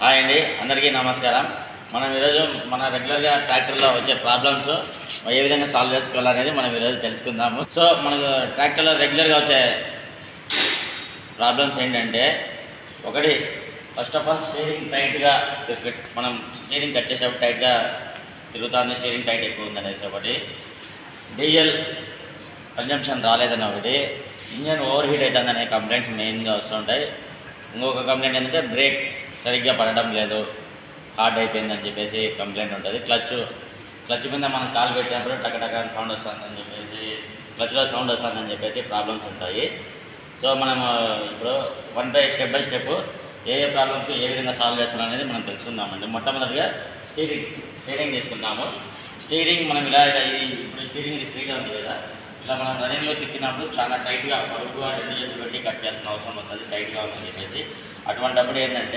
hi అండి అందరికీ నమస్కారం మనం ఈరోజు మన రెగ్యులర్గా ట్రాక్టర్లో వచ్చే ప్రాబ్లమ్స్ ఏ విధంగా సాల్వ్ చేసుకోవాలనేది మనం ఈరోజు తెలుసుకుందాము సో మనకు ట్రాక్టర్లో రెగ్యులర్గా వచ్చే ప్రాబ్లమ్స్ ఏంటంటే ఒకటి ఫస్ట్ ఆఫ్ ఆల్ స్టీరింగ్ టైట్గా మనం స్టీరింగ్ కట్ చేసేటప్పుడు టైట్గా తిరుగుతుంది స్టీరింగ్ టైట్ ఎక్కువ ఉందనేసి ఒకటి డీజిల్ కన్జంప్షన్ రాలేదని ఒకటి ఇంజన్ ఓవర్ హీట్ అవుతుందనే కంప్లైంట్స్ మెయిన్గా వస్తుంటాయి ఇంకొక కంప్లైంట్ ఏంటంటే బ్రేక్ సరిగ్గా పడడం లేదు హార్డ్ అయిపోయిందని చెప్పేసి కంప్లైంట్ ఉంటుంది క్లచ్ క్లచ్ మీద మనం కాలు పెట్టినప్పుడు టక టక సౌండ్ వస్తుందని చెప్పేసి క్లచ్లో సౌండ్ వస్తుందని చెప్పేసి ప్రాబ్లమ్స్ ఉంటాయి సో మనం ఇప్పుడు one by step by step ఏ ఏ ప్రాబ్లమ్స్ ఏ విధంగా సాల్వ్ చేసుకోవాలి అనేది మనం తెలుసుకుందామండి మొట్టమొదటిగా స్టీరింగ్ స్టీరింగ్ తీసుకుందాము స్టీరింగ్ మనం ఇలా ఇలా ఈ- ఇప్పుడు స్టీరింగ్ ఇది ఫ్రీగా ఉంది కదా ఇలా మనం రన్నింగ్లో తిప్పినప్పుడు చాలా టైట్గా పరుగుగా రెండు చేతులు పెట్టి కట్ చేయాల్సిన అవసరం వస్తుంది టైట్గా ఉందని చెప్పేసి అటువంటప్పుడు ఏంటంటే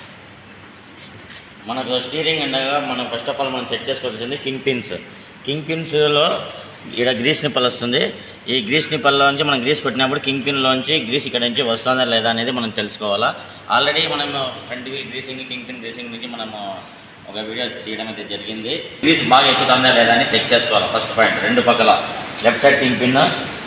మనకు స్టీరింగ్ ఉండగా మనం ఫస్ట్ ఆఫ్ ఆల్ మనం చెక్ చేసుకోవాల్సింది కింగ్ పిన్స్ కింగ్ పిన్స్లో ఇక్కడ గ్రీస్ నిప్పల్ వస్తుంది ఈ గ్రీస్ నిప్పల్లోంచి మనం గ్రీస్ కొట్టినప్పుడు కింగ్ పిన్లోంచి గ్రీస్ ఇక్కడ నుంచి వస్తుందా లేదా అనేది మనం తెలుసుకోవాలా ఆల్రెడీ మనం front wheel greasing kingpin greasing నుంచి మనము ఒక వీడియో తీయడం అయితే జరిగింది గ్రీస్ బాగా ఎక్కుతుందా లేదా అని చెక్ చేసుకోవాలి ఫస్ట్ పాయింట్ రెండు పక్కల left side kingpin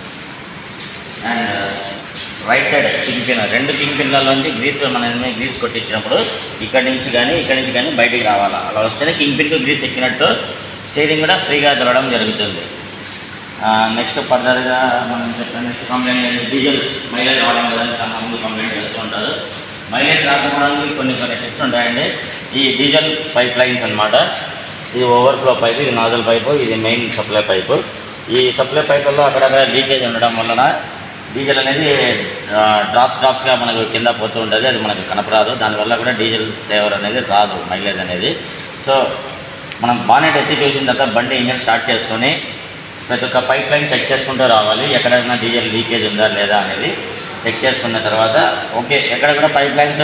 and right side kingpin రెండు కింగ్ పిన్లలోంచి గ్రీస్ మనం గ్రీస్ కొట్టించినప్పుడు ఇక్కడి నుంచి కానీ ఇక్కడి నుంచి కానీ బయటికి రావాలా అలా వస్తేనే కింగ్ పిన్కి గ్రీస్ ఎక్కినట్టు స్టీరింగ్ కూడా ఫ్రీగా దొరకడం జరుగుతుంది నెక్స్ట్ ఫర్దర్గా మనం చెప్పిన నెక్స్ట్ కంప్లైంట్ ఏంటి డీజిల్ మైలేజ్ రావడం లేదని చాలా మంది కంప్లైంట్ చేస్తూ ఉంటారు మైలేజ్ రాకపోవడానికి కొన్ని కొన్ని టిప్స్ ఉంటాయండి ఈ డీజిల్ పైప్ లైన్స్ అనమాట ఇది ఓవర్ఫ్లో పైప్ ఇది నాజల్ పైపు ఇది మెయిన్ సప్లై పైపు ఈ సప్లై పైపుల్లో అక్కడక్కడ లీకేజ్ ఉండడం వలన డీజిల్ అనేది డ్రాప్స్ డ్రాప్స్గా మనకు కింద పోతూ ఉంటుంది అది మనకు కనపరాదు దానివల్ల కూడా డీజిల్ ఫ్లేవర్ అనేది రాదు మైలేజ్ అనేది సో మనం బానెట్ ఎత్తి చూసిన తర్వాత బండి ఇంజన్ స్టార్ట్ చేసుకొని ప్రతి ఒక్క పైప్ లైన్ చెక్ చేసుకుంటూ రావాలి ఎక్కడైనా డీజిల్ లీకేజ్ ఉందా లేదా అనేది చెక్ చేసుకున్న తర్వాత ఓకే ఎక్కడ కూడా పైప్ లైన్స్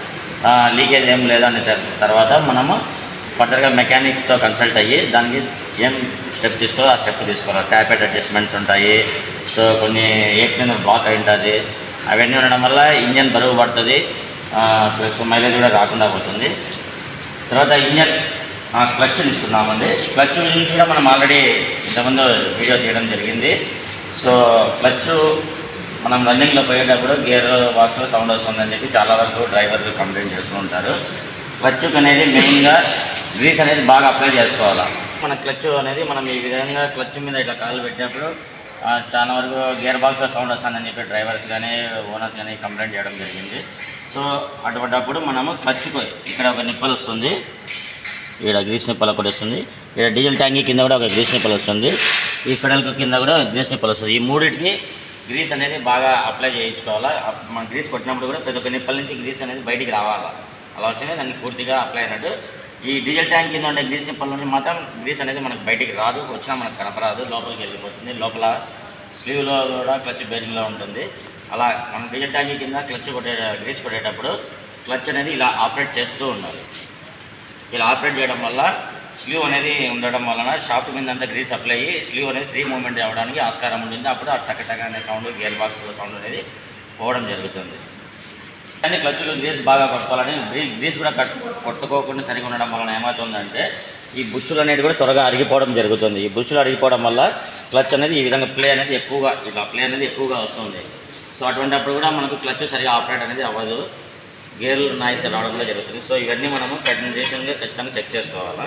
లీకేజ్ ఏం లేదా అనే తర్- తర్వాత మనము ఫర్దర్గా మెకానిక్తో కన్సల్ట్ అయ్యి దానికి ఏం స్టెప్ తీసుకోవాలో ఆ స్టెప్ తీసుకోవాలి ట్యాపెట్ అడ్జస్ట్మెంట్స్ ఉంటాయి సో కొన్ని ఏ క్లీనర్ బ్లాక్ అయి ఉంటుంది అవన్నీ ఉండడం వల్ల ఇంజన్ బరువు పడుతుంది ప్లస్ మైలేజ్ కూడా రాకుండా పోతుంది తర్వాత ఇంజన్ క్లచ్ తీసుకున్నామండి క్లచ్ గురించి కూడా మనం ఆల్రెడీ ఇంతకుముందు వీడియో తీయడం జరిగింది సో క్లచ్ మనం రన్నింగ్లో పోయేటప్పుడు గేర్ బాక్స్లో సౌండ్ వస్తుందని చెప్పి చాలా వరకు డ్రైవర్లు కంప్లైంట్ చేస్తూ ఉంటారు క్లచ్ అనేది మెయిన్గా గ్రీస్ అనేది బాగా అప్లై చేసుకోవాలి మన క్లచ్ అనేది మనం ఈ విధంగా క్లచ్ మీద ఇట్లా కాలు పెట్టినప్పుడు ఆ, చాలా వరకు గేర్ బాక్స్లో సౌండ్ వస్తుందని చెప్పి డ్రైవర్స్ కానీ ఓనర్స్ కానీ కంప్లైంట్ చేయడం జరిగింది సో అటువంటిప్పుడు మనము క్లచ్కు ఇక్కడ ఒక నిప్పలు వస్తుంది ఇక్కడ గ్రీస్ నిప్పలు ఒకటి వస్తుంది ఇక్కడ డీజిల్ ట్యాంకీ కింద కూడా ఒక గ్రీస్ నిప్పలు వస్తుంది ఈ ఫెడల్కు కింద కూడా గ్రీస్ నిప్పలు వస్తుంది ఈ మూడింటికి గ్రీస్ అనేది బాగా అప్లై చేయించుకోవాలా అప్- మనం గ్రీస్ కొట్టినప్పుడు కూడా ప్రతి ఒక్క నిప్పల నుంచి గ్రీస్ అనేది బయటికి రావాలా అలా వస్తేనే దానికి పూర్తిగా అప్లై అయినట్టు ఈ డీజిల్ ట్యాంక్ కింద ఉండే గ్రీస్ నిప్పల నుంచి మాత్రం గ్రీస్ అనేది మనకు బయటికి రాదు వచ్చినా మనకు కనపరాదు లోపలికి వెళ్ళిపోతుంది లోపల స్లీవ్లో కూడా క్లచ్ బేరింగ్లో ఉంటుంది అలా మనం డీజిల్ ట్యాంక్ కింద క్లచ్ కొట్టే గ్రీస్ కొట్టేటప్పుడు క్లచ్ అనేది ఇలా ఆపరేట్ చేస్తూ ఉండాలి ఇలా ఆపరేట్ చేయడం వల్ల స్లీవ్ అనేది ఉండడం వలన షాఫ్ట్ మీద అంతా గ్రీస్ అప్లై అయ్యి స్లీవ్ అనేది ఫ్రీ మూవ్మెంట్ అవ్వడానికి ఆస్కారం ఉంటుంది అప్పుడు ఆ టక టక అనే సౌండ్ గేర్ బాక్స్ సౌండ్ అనేది పోవడం జరుగుతుంది కానీ క్లచ్లో గ్రీస్ బాగా కొట్టుకోవాలని గ్రీ- గ్రీస్ కూడా కట్ కొట్టుకోకుండా సరిగా ఉండడం వలన ఏమవుతుందంటే ఈ బుష్లు అనేది కూడా త్వరగా అరిగిపోవడం జరుగుతుంది ఈ బుష్లు అరిగిపోవడం వల్ల క్లచ్ అనేది ఈ విధంగా ప్లే అనేది ఎక్కువగా ఇట్లా ప్లే అనేది ఎక్కువగా వస్తుంది సో అటువంటిప్పుడు కూడా మనకు క్లచ్ సరిగా ఆపరేట్ అనేది అవ్వదు గేర్లు నాయిస్ రావడం కూడా జరుగుతుంది సో ఇవన్నీ మనము కండిషన్గా ఖచ్చితంగా చెక్ చేసుకోవాలి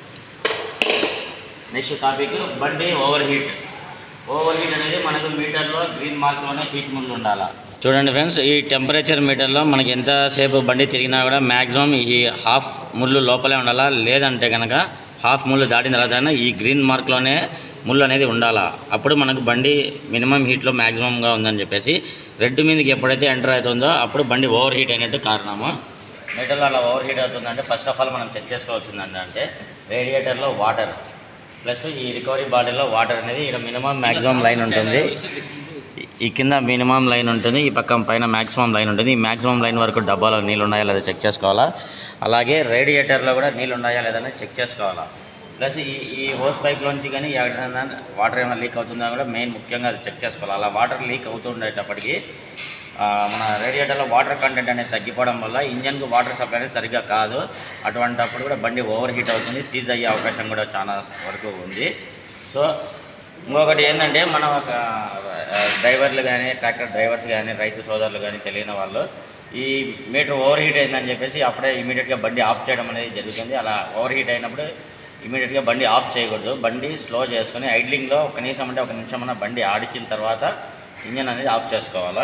నెక్స్ట్ టాపిక్ బండి ఓవర్ హీట్ ఓవర్ హీట్ అనేది మనకు మీటర్లో గ్రీన్ మార్క్లోనే హీట్ ముందు ఉండాలి చూడండి ఫ్రెండ్స్ ఈ టెంపరేచర్ మీటర్లో మనకి ఎంతసేపు బండి తిరిగినా కూడా మ్యాక్సిమం ఈ హాఫ్ ముళ్ళు లోపలే ఉండాలా లేదంటే కనుక హాఫ్ ముళ్ళు దాటిన తర్వాత ఈ గ్రీన్ మార్క్లోనే ముళ్ళు అనేది ఉండాలా అప్పుడు మనకు బండి మినిమం హీట్లో మ్యాక్సిమంగా ఉందని చెప్పేసి రెడ్ మీదకి ఎప్పుడైతే ఎంటర్ అవుతుందో అప్పుడు బండి ఓవర్ హీట్ అయినట్టు కారణము మీటర్లో అలా ఓవర్ హీట్ అవుతుందంటే ఫస్ట్ ఆఫ్ ఆల్ మనం చెక్ చేసుకోవాల్సింది అంటే రేడియేటర్లో వాటర్ ప్లస్ ఈ రికవరీ బాడీలో వాటర్ అనేది ఇక్కడ మినిమం మ్యాక్సిమం లైన్ ఉంటుంది ఈ- ఈ కింద మినిమం లైన్ ఉంటుంది ఈ పక్క పైన మ్యాక్సిమం లైన్ ఉంటుంది ఈ మ్యాక్సిమం లైన్ వరకు డబ్బాలో నీళ్ళు ఉన్నాయా లేదా చెక్ చేసుకోవాలా అలాగే రేడియేటర్లో కూడా నీళ్ళు ఉన్నాయా లేదా చెక్ చేసుకోవాలా ప్లస్ ఈ ఈ హోస్ పైప్లోంచి కానీ ఎక్కడైనా వాటర్ ఏమైనా లీక్ అవుతుందా కూడా మెయిన్ ముఖ్యంగా అది చెక్ చేసుకోవాలి అలా వాటర్ లీక్ అవుతుండేటప్పటికి ఆ, మన రేడియేటర్లో వాటర్ కంటెంట్ అనేది తగ్గిపోవడం వల్ల ఇంజన్కు వాటర్ సప్లై అనేది సరిగ్గా కాదు అటువంటప్పుడు కూడా బండి ఓవర్ హీట్ అవుతుంది సీజ్ అయ్యే అవకాశం కూడా చాలా వరకు ఉంది సో ఇంకొకటి ఏంటంటే మనం ఒక ఆ, డ్రైవర్లు కానీ ట్రాక్టర్ డ్రైవర్స్ కానీ రైతు సోదరులు కానీ తెలియని వాళ్ళు ఈ మీటర్ ఓవర్ హీట్ అయిందని చెప్పేసి అప్పుడే ఇమీడియట్గా బండి ఆఫ్ చేయడం అనేది జరుగుతుంది అలా ఓవర్ హీట్ అయినప్పుడు ఇమీడియట్గా బండి ఆఫ్ చేయకూడదు బండి స్లో చేసుకొని ఐడ్లింగ్లో కనీసం అంటే ఒక నిమిషం అన్న బండి ఆడిచ్చిన తర్వాత ఇంజన్ అనేది ఆఫ్ చేసుకోవాలా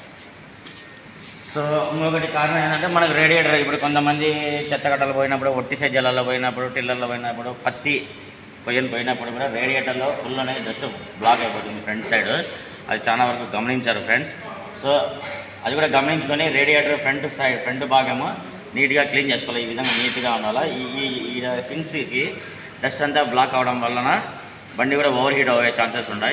సో ఇంకొకటి కారణం ఏంటంటే మనకు రేడియేటర్ ఇప్పుడు కొంతమంది చెత్తగట్టలు పోయినప్పుడు ఒట్టి సజ్జలలో పోయినప్పుడు టిల్లర్లో పోయినప్పుడు పత్తి పొయ్యలు పోయినప్పుడు కూడా రేడియేటర్లో ఫుల్ అనేది జస్ట్ బ్లాక్ అయిపోతుంది ఫ్రంట్ సైడ్ అది చాలా వరకు గమనించారు ఫ్రెండ్స్ సో అది కూడా గమనించుకొని రేడియేటర్ ఫ్రంట్ సైడ్ ఫ్రంట్ భాగము నీట్గా క్లీన్ చేసుకోవాలి ఈ విధంగా నీట్గా ఉండాలి ఈ ఈ ఈ ఫిన్స్కి డస్ట్ అంతా బ్లాక్ అవడం వలన బండి కూడా ఓవర్ హీట్ అయ్యే ఛాన్సెస్ ఉన్నాయి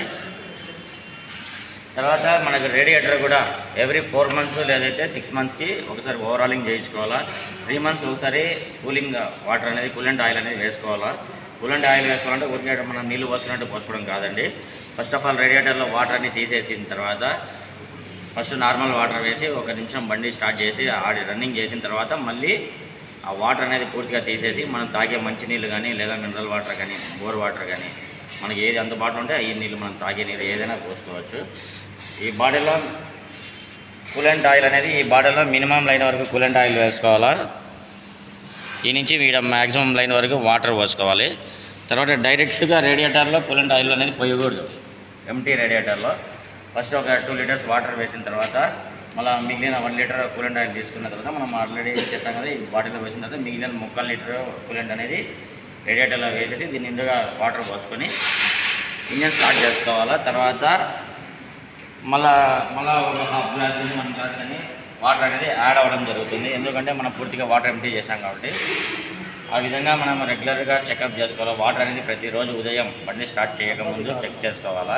తర్వాత మనకు రేడియేటర్ కూడా ఎవ్రీ ఫోర్ మంత్స్ లేదైతే సిక్స్ మంత్స్కి ఒకసారి ఓవరాలింగ్ చేయించుకోవాలా త్రీ మంత్స్ ఒకసారి కూలింగ్ వాటర్ అనేది కూలెంట్ ఆయిల్ అనేది వేసుకోవాలా కూలెంట్ ఆయిల్ వేసుకోవాలంటే ఊరికే మనం నీళ్ళు పోసుకున్నట్టు పోసుకోవడం కాదండి ఫస్ట్ ఆఫ్ ఆల్ రేడియేటర్లో వాటర్ అన్ని తీసేసిన తర్వాత ఫస్ట్ నార్మల్ వాటర్ వేసి ఒక నిమిషం బండి స్టార్ట్ చేసి ఆడి రన్నింగ్ చేసిన తర్వాత మళ్ళీ ఆ వాటర్ అనేది పూర్తిగా తీసేసి మనం తాగే మంచినీళ్ళు కానీ లేదా మినరల్ వాటర్ కానీ బోర్ వాటర్ కానీ మనకి ఏది అందుబాటులో ఉంటే ఈ నీళ్ళు మనం తాగే నీళ్ళు ఏదైనా పోసుకోవచ్చు ఈ బాడీలో కూలెంట్ ఆయిల్ అనేది ఈ బాడీలో మినిమం లైన్ వరకు కూలెంట్ ఆయిల్ వేసుకోవాలా ఈ నుంచి వీడ మ్యాక్సిమం లైన్ వరకు వాటర్ పోసుకోవాలి తర్వాత డైరెక్ట్గా రేడియేటర్లో కూలెంట్ ఆయిల్ అనేది పోయకూడదు ఎంటీ రేడియేటర్లో ఫస్ట్ ఒక టూ లీటర్స్ వాటర్ వేసిన తర్వాత మళ్ళీ మిగిలిన వన్ లీటర్ కూలెంట్ ఆయిల్ తీసుకున్న తర్వాత మనం ఆల్రెడీ చెప్పాం కదా ఈ బాటిల్లో వేసిన తర్వాత మిగిలిన ముక్కలు లీటర్ కూలెంట్ అనేది రేడియేటర్లో వేసేసి దీని నిండుగా వాటర్ పోసుకొని ఇంజన్ స్టార్ట్ చేసుకోవాలా తర్వాత మళ్ళా మళ్ళా ఒక హాఫ్ గ్లాస్ కానీ వన్ గ్లాస్ కానీ వాటర్ అనేది యాడ్ అవ్వడం జరుగుతుంది ఎందుకంటే మనం పూర్తిగా వాటర్ ఎంటీ చేసాం కాబట్టి ఆ విధంగా మనం రెగ్యులర్గా చెకప్ చేసుకోవాలి వాటర్ అనేది ప్రతిరోజు ఉదయం బండి స్టార్ట్ చేయకముందు చెక్ చేసుకోవాలా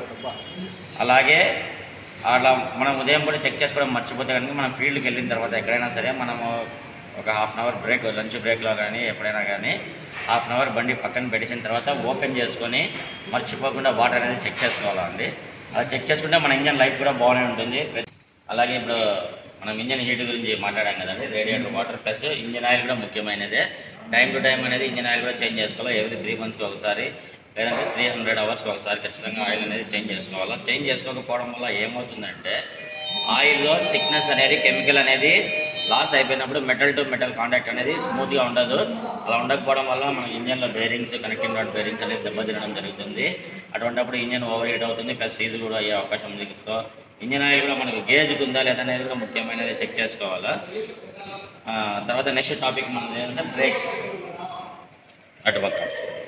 అలాగే అలా మనం ఉదయం కూడా చెక్ చేసుకోవడం మర్చిపోతే కనుక మనం ఫీల్డ్కి వెళ్ళిన తర్వాత ఎక్కడైనా సరే మనము ఒక half an hour break lunch బ్రేక్లో కానీ ఎప్పుడైనా కానీ హాఫ్ అన్ అవర్ బండి పక్కన పెట్టేసిన తర్వాత ఓపెన్ చేసుకొని మర్చిపోకుండా వాటర్ అనేది చెక్ చేసుకోవాలండి అలా చెక్ చేసుకుంటే మన ఇంజన్ లైఫ్ కూడా బాగానే ఉంటుంది అలాగే ఇప్పుడు మనం ఇంజన్ హీట్ గురించి మాట్లాడాం కదండి radiator water plus engine oil కూడా ముఖ్యమైనదే టైం టు టైం అనేది ఇంజన్ ఆయిల్ కూడా చేంజ్ చేసుకోవాలి ఎవ్రీ త్రీ మంత్స్కి ఒకసారి లేదంటే త్రీ హండ్రెడ్ అవర్స్కి ఒకసారి ఖచ్చితంగా ఆయిల్ అనేది చేంజ్ చేసుకోవాలి చేంజ్ చేసుకోకపోవడం వల్ల ఏమవుతుందంటే ఆయిల్లో థిక్నెస్ అనేది కెమికల్ అనేది లాస్ అయిపోయినప్పుడు మెటల్ టు మెటల్ కాంటాక్ట్ అనేది స్మూత్గా ఉండదు అలా ఉండకపోవడం వల్ల మన ఇంజన్లో బేరింగ్స్ కనెక్టింగ్ రాడ్ బేరింగ్స్ అనేది దెబ్బతినడం జరుగుతుంది అటువంటిప్పుడు ఇంజన్ ఓవర్ హీట్ అవుతుంది ప్లస్ సీజులు కూడా అయ్యే అవకాశం ఉంది సో ఇంజన్ ఆయిల్ కూడా మనకు గేజ్ ఉందా లేదా అనేది కూడా ముఖ్యమైనది చెక్ చేసుకోవాలా ఆ, తర్వాత నెక్స్ట్ టాపిక్ మనది ఏంటంటే బ్రేక్స్ అటుపక్క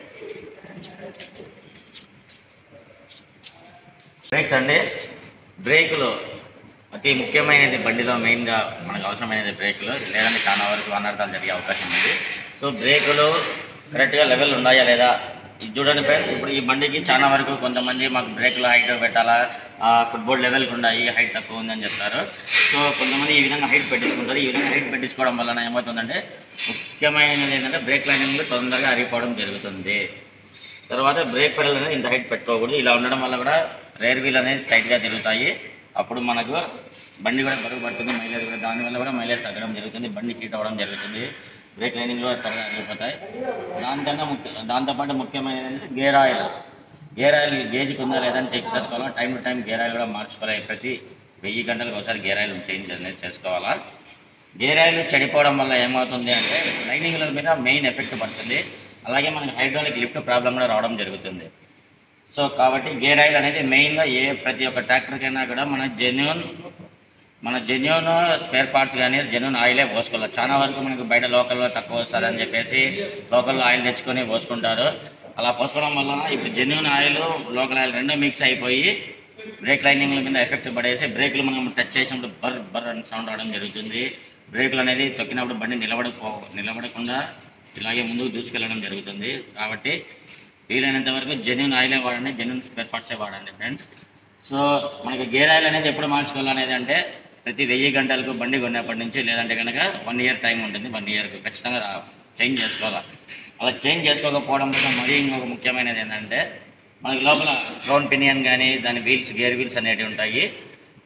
బ్రేక్స్ అండి బ్రేకులు అతి ముఖ్యమైనది బండిలో మెయిన్గా మనకు అవసరమైనది బ్రేకులు లేదంటే చాలా వరకు అనర్థాలు జరిగే అవకాశం ఉంది సో బ్రేకులు కరెక్ట్గా లెవెల్ ఉన్నాయా లేదా ఇది చూడండి ఫ్రెండ్స్ ఇప్పుడు ఈ బండికి చాలా వరకు కొంతమంది మాకు బ్రేకులు హైట్ పెట్టాలా ఆ, ఫుట్బాల్ లెవెల్కి ఉన్నాయి హైట్ తక్కువ ఉందని చెప్తారు సో కొంతమంది ఈ విధంగా హైట్ పెట్టించుకుంటారు ఈ విధంగా హైట్ పెట్టించుకోవడం వలన ఏమవుతుందంటే ముఖ్యమైనది ఏంటంటే బ్రేక్ లైనింగ్లు తొందరగా అరిగిపోవడం జరుగుతుంది తర్వాత బ్రేక్ పెడల్ అనేది ఇంత హైట్ పెట్టుకోకూడదు ఇలా ఉండడం వల్ల కూడా రేర్ వీల్ అనేది టైట్గా తిరుగుతాయి అప్పుడు మనకు బండి కూడా బరువు పడుతుంది మైలేజ్ కూడా దానివల్ల కూడా మైలేజ్ తగ్గడం జరుగుతుంది బండి హీట్ అవ్వడం జరుగుతుంది బ్రేక్ లైనింగ్లో త్వరగా అరిగిపోతాయి దానికన్నా ముఖ్య దాంతోపాటు ముఖ్యమైనది ఏంటంటే గేర్ ఆయిల్ గేర్ ఆయిల్ గేజ్కి ఉందా లేదని చెక్ చేసుకోవాలి time to time gear oil కూడా మార్చుకోవాలి ప్రతి వెయ్యి గంటలకు ఒకసారి గేర్ ఆయిల్ చేంజ్ అనేది చేసుకోవాలా గేర్ ఆయిల్ చెడిపోవడం వల్ల ఏమవుతుంది అంటే లైనింగ్ల మీద మెయిన్ ఎఫెక్ట్ పడుతుంది అలాగే మనకి హైడ్రాలిక్ లిఫ్ట్ ప్రాబ్లం కూడా రావడం జరుగుతుంది సో కాబట్టి గేర్ ఆయిల్ అనేది మెయిన్గా ఏ ప్రతి ఒక్క ట్రాక్టర్కైనా కూడా మన జెన్యున్ మన జెన్యున్ స్పేర్ పార్ట్స్ కానీ జెన్యున్ ఆయిలే పోసుకోవాలి చాలా వరకు మనకు బయట లోకల్లో తక్కువ వస్తుంది అని చెప్పేసి లోకల్లో ఆయిల్ తెచ్చుకొని పోసుకుంటారు అలా పోసుకోవడం వల్ల ఇప్పుడు జెన్యున్ ఆయిల్ లోకల్ ఆయిల్ రెండు మిక్స్ అయిపోయి బ్రేక్ లైనింగ్ల మీద ఎఫెక్ట్ పడేసి బ్రేకులు మనం టచ్ చేసినప్పుడు బర్ బర్ అని సౌండ్ రావడం జరుగుతుంది బ్రేకులు అనేది తొక్కినప్పుడు బండి నిలబడపో నిలబడకుండా ఇలాగే ముందుకు దూసుకెళ్ళడం జరుగుతుంది కాబట్టి వీలైనంత వరకు జెన్యున్ ఆయిలే వాడండి జెన్యున్ స్పేర్ పార్ట్సే వాడండి ఫ్రెండ్స్ సో మనకి గేర్ ఆయిల్ అనేది ఎప్పుడు మార్చుకోవాలనేది అంటే ప్రతి వెయ్యి గంటలకు బండి కొన్నప్పటి నుంచి లేదంటే కనుక వన్ ఇయర్ టైం ఉంటుంది వన్ ఇయర్కి ఖచ్చితంగా చేంజ్ చేసుకోవాలి అలా చేంజ్ చేసుకోకపోవడం వల్ల మరీ ఇంకొక ముఖ్యమైనది ఏంటంటే మనకి లోపల క్రౌన్ పినియన్ కానీ దాని వీల్స్ గేర్ వీల్స్ అనేటివి ఉంటాయి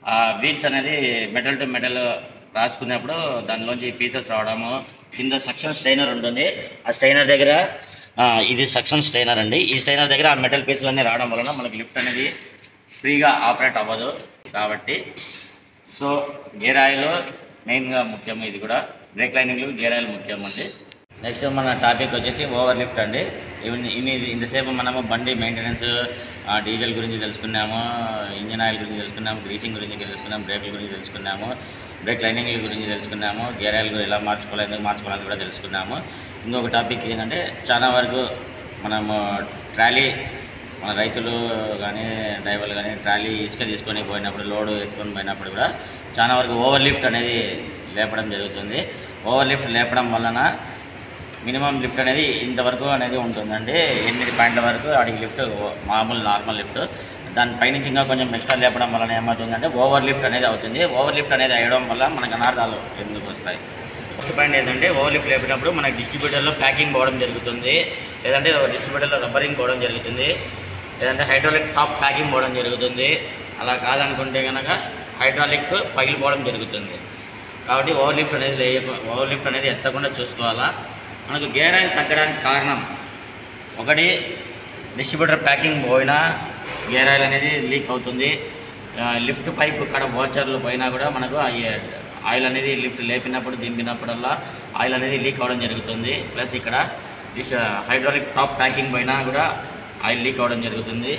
ఆ వీల్స్ అనేది మెటల్ టు మెటల్ రాసుకున్నప్పుడు దానిలోంచి పీసెస్ రావడము కింద సక్షన్ స్టైనర్ ఉంటుంది ఆ స్టైనర్ దగ్గర ఆ, ఇది సక్షన్ స్టైనర్ అండి ఈ స్టైనర్ దగ్గర ఆ మెటల్ పీసులు అన్నీ రావడం వలన మనకి లిఫ్ట్ అనేది ఫ్రీగా ఆపరేట్ అవ్వదు కాబట్టి సో గేర్ ఆయిల్ మెయిన్గా ముఖ్యం ఇది కూడా బ్రేక్ లైనింగ్లు గేర్ ఆయిల్ ముఖ్యం అండి నెక్స్ట్ మన టాపిక్ వచ్చేసి ఓవర్ లిఫ్ట్ అండి ఇవన్నీ ఇన్ని ఇంతసేపు మనము బండి మెయింటెనెన్స్ డీజిల్ గురించి తెలుసుకున్నాము ఇంజిన్ ఆయిల్ గురించి తెలుసుకున్నాము గ్రీసింగ్ గురించి తెలుసుకున్నాము బ్రేక్ల గురించి తెలుసుకున్నాము బ్రేక్ లైనింగ్ల గురించి తెలుసుకున్నాము గేర్ ఆయిల్ గురించి ఎలా మార్చుకోవాలి ఎందుకు మార్చుకోవాలని కూడా తెలుసుకున్నాము ఇంకొక టాపిక్ ఏంటంటే చాలా వరకు మనము ట్రాలీ మన రైతులు కానీ డ్రైవర్లు కానీ ట్రాలీ ఇసుక తీసుకొని పోయినప్పుడు లోడ్ ఎత్తుకొని పోయినప్పుడు కూడా చాలా వరకు ఓవర్ లిఫ్ట్ అనేది లేపడం జరుగుతుంది ఓవర్ లిఫ్ట్ లేపడం వలన మినిమం లిఫ్ట్ అనేది ఇంతవరకు అనేది ఉంటుందండి ఎనిమిది పాయింట్ల వరకు అడిగి లిఫ్ట్ మామూలు నార్మల్ లిఫ్ట్ దాని పైనుంచి ఇంకా కొంచెం ఎక్స్ట్రా లేపడం వలన ఏమవుతుందంటే ఓవర్ లిఫ్ట్ అనేది అవుతుంది ఓవర్ లిఫ్ట్ అనేది అయ్యడం వల్ల మనకు అనార్థాలు ఎందుకు వస్తాయి ఫస్ట్ పాయింట్ ఏంటంటే ఓవర్ లిఫ్ట్ లేపినప్పుడు మనకి డిస్ట్రిబ్యూటర్లో ప్యాకింగ్ పోవడం జరుగుతుంది లేదంటే డిస్ట్రిబ్యూటర్లో రబ్బరింగ్ పోవడం జరుగుతుంది లేదంటే హైడ్రాలిక్ టాప్ ప్యాకింగ్ పోవడం జరుగుతుంది అలా కాదనుకుంటే కనుక హైడ్రాలిక్ పగిలిపోవడం జరుగుతుంది కాబట్టి ఓవర్ లిఫ్ట్ అనేది లేయకు ఓవర్ లిఫ్ట్ అనేది ఎత్తకుండా చూసుకోవాలా మనకు గేర్ ఆయిల్ తగ్గడానికి కారణం ఒకటి డిస్ట్రిబ్యూటర్ ప్యాకింగ్ పోయినా గేర్ ఆయిల్ అనేది లీక్ అవుతుంది ఆ, లిఫ్ట్ పైప్ ఇక్కడ వాచర్లు పోయినా కూడా మనకు ఆ ఏ- ఆయిల్ అనేది లిఫ్ట్ లేపినప్పుడు దింపినప్పుడల్లా ఆయిల్ అనేది లీక్ అవ్వడం జరుగుతుంది ప్లస్ ఇక్కడ డిస్ హైడ్రాలిక్ టాప్ ప్యాకింగ్ పోయినా కూడా ఆయిల్ లీక్ అవ్వడం జరుగుతుంది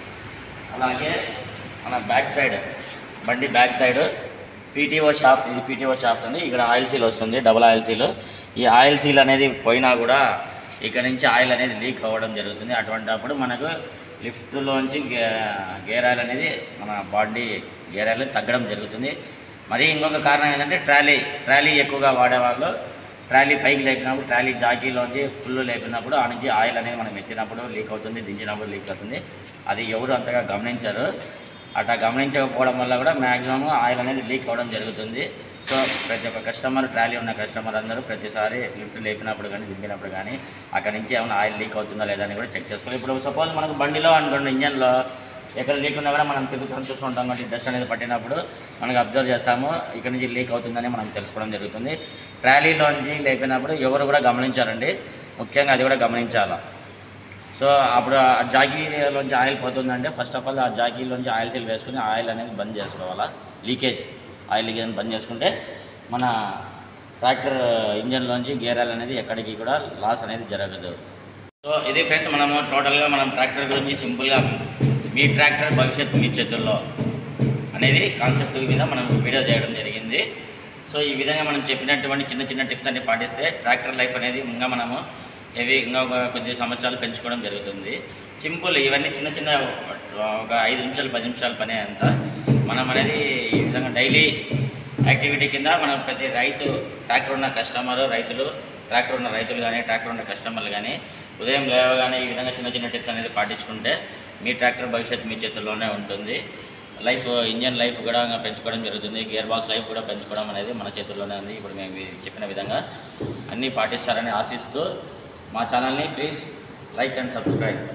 అలాగే మన బ్యాక్ సైడ్ బండి బ్యాక్ సైడ్ పీటీఓ షాఫ్ట్ ఇది పీటీఓ షాఫ్ట్ అని ఇక్కడ ఆయిల్ సీల్ వస్తుంది డబుల్ ఆయిల్ సీల్ ఈ ఆయిల్ సీల్ అనేది పోయినా కూడా ఇక్కడ నుంచి ఆయిల్ అనేది లీక్ అవ్వడం జరుగుతుంది అటువంటి అప్పుడు మనకు లిఫ్ట్లోంచి గే గేర్ ఆయిల్ అనేది మన బాడీ గేర్ ఆయిల్ తగ్గడం జరుగుతుంది మరి ఇంకొక కారణం ఏంటంటే ట్రాలీ ట్రాలీ ఎక్కువగా వాడేవాళ్ళు ట్రాలీ పైకి లేపినప్పుడు ట్రాలీ జాకీలోంచి ఫుల్ లేపినప్పుడు ఆ నుంచి ఆయిల్ అనేది మనం ఎత్తినప్పుడు లీక్ అవుతుంది దించినప్పుడు లీక్ అవుతుంది అది ఎవరు అంతగా గమనించరు అట్లా గమనించకపోవడం వల్ల కూడా మ్యాక్సిమం ఆయిల్ అనేది లీక్ అవ్వడం జరుగుతుంది సో ప్రతి ఒక్క కస్టమర్ ట్రాలీ ఉన్న కస్టమర్ అందరూ ప్రతిసారి లిఫ్ట్ లేపినప్పుడు కానీ దింపినప్పుడు కానీ అక్కడి నుంచి ఏమైనా ఆయిల్ లీక్ అవుతుందా లేదా అని కూడా చెక్ చేసుకోవాలి ఇప్పుడు సపోజ్ మనకు బండిలో అనుకోండి ఇంజన్లో ఎక్కడ లీక్ ఉన్నా కూడా మనం తిరుగుతూ చూస్తుంటాం కాబట్టి డస్ట్ అనేది పట్టినప్పుడు మనకు అబ్జర్వ్ చేస్తాము ఇక్కడ నుంచి లీక్ అవుతుందని మనం తెలుసుకోవడం జరుగుతుంది ట్రాలీలోంచి లేపినప్పుడు ఎవరు కూడా గమనించారండి ముఖ్యంగా అది కూడా గమనించాలా సో అప్పుడు ఆ జాకీలోంచి ఆయిల్ పోతుందంటే ఫస్ట్ ఆఫ్ ఆల్ ఆ జాకీలోంచి ఆయిల్ సీల్ వేసుకుని ఆయిల్ అనేది బంద్ చేసుకోవాలా లీకేజ్ ఆయిల్ లీకేజ్ బంద్ చేసుకుంటే మన ట్రాక్టర్ ఇంజన్లోంచి గేర్ ఆయిల్ అనేది ఎక్కడికి కూడా లాస్ అనేది జరగదు సో ఇది ఫ్రెండ్స్ మనము టోటల్గా మనం ట్రాక్టర్ గురించి సింపుల్గా మీ ట్రాక్టర్ భవిష్యత్ మీ చేతుల్లో అనేది కాన్సెప్ట్ మీద మనం వీడియో చేయడం జరిగింది సో ఈ విధంగా మనం చెప్పినటువంటి చిన్న చిన్న టిప్స్ అన్ని పాటిస్తే ట్రాక్టర్ లైఫ్ అనేది ఇంకా మనము హెవీ ఇంకా ఒక కొద్ది సంవత్సరాలు పెంచుకోవడం జరుగుతుంది సింపుల్ ఇవన్నీ చిన్న చిన్న ఒక ఐదు నిమిషాలు పది నిమిషాల పనే అంతా మనం అనేది ఈ విధంగా డైలీ యాక్టివిటీ కింద మనం ప్రతి రైతు ట్రాక్టర్ ఉన్న కస్టమర్ రైతులు ట్రాక్టర్ ఉన్న రైతులు కానీ ట్రాక్టర్ ఉన్న కస్టమర్లు కానీ ఉదయం లేవగానే ఈ విధంగా చిన్న చిన్న టిప్స్ అనేది పాటించుకుంటే మీ ట్రాక్టర్ భవిష్యత్తు మీ చేతుల్లోనే ఉంటుంది లైఫ్ ఇంజన్ లైఫ్ కూడా ఇంకా పెంచుకోవడం జరుగుతుంది గేర్ బాక్స్ లైఫ్ కూడా పెంచుకోవడం అనేది మన చేతుల్లోనే ఉంది ఇప్పుడు మేము ఈ చెప్పిన విధంగా అన్నీ పాటిస్తారని ఆశిస్తూ మా ఛానల్ని ప్లీజ్ లైక్ అండ్ సబ్స్క్రైబ్